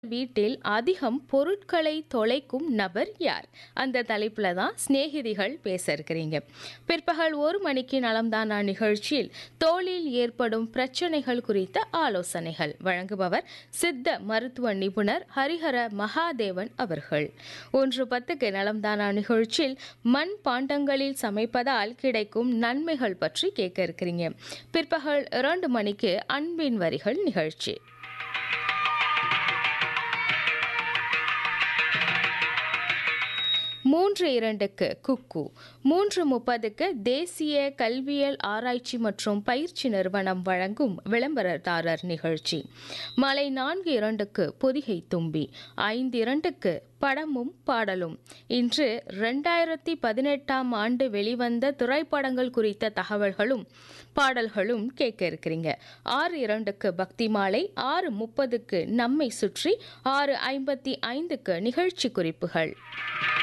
வீட்டில் அதிகம் பொருட்களை தொலைக்கும் நபர் யார் அந்த தலைப்புல தான் சிநேகிதிகள் பேச இருக்கிறீங்க பிற்பகல் ஒரு மணிக்கு நலம்தானா நிகழ்ச்சியில் தோளில் ஏற்படும் பிரச்சனைகள் குறித்த ஆலோசனைகள் வழங்குபவர் சித்த மருத்துவ நிபுணர் ஹரிஹர மகாதேவன் அவர்கள் ஒன்று பத்துக்கு நலம்தானா நிகழ்ச்சியில் மண் பாண்டங்களில் சமைப்பதால் கிடைக்கும் நன்மைகள் பற்றி கேட்க இருக்கிறீங்க பிற்பகல் இரண்டு மணிக்கு அன்பின் வரிகள் நிகழ்ச்சி மூன்று இரண்டுக்கு குக்கு மூன்று முப்பதுக்கு தேசிய கல்வியல் ஆராய்ச்சி மற்றும் பயிற்சி நிறுவனம் வழங்கும் விளம்பரதாரர் நிகழ்ச்சி மாலை நான்கு இரண்டுக்கு பொதிகை தும்பி ஐந்து இரண்டுக்கு படமும் பாடலும் இன்று ரெண்டாயிரத்தி பதினெட்டாம் ஆண்டு வெளிவந்த திரைப்படங்கள் குறித்த தகவல்களும் பாடல்களும் கேட்க இருக்கிறீங்க ஆறு இரண்டுக்கு பக்தி மாலை ஆறு முப்பதுக்கு நம்மை சுற்றி ஆறு ஐம்பத்தி ஐந்துக்கு நிகழ்ச்சி குறிப்புகள்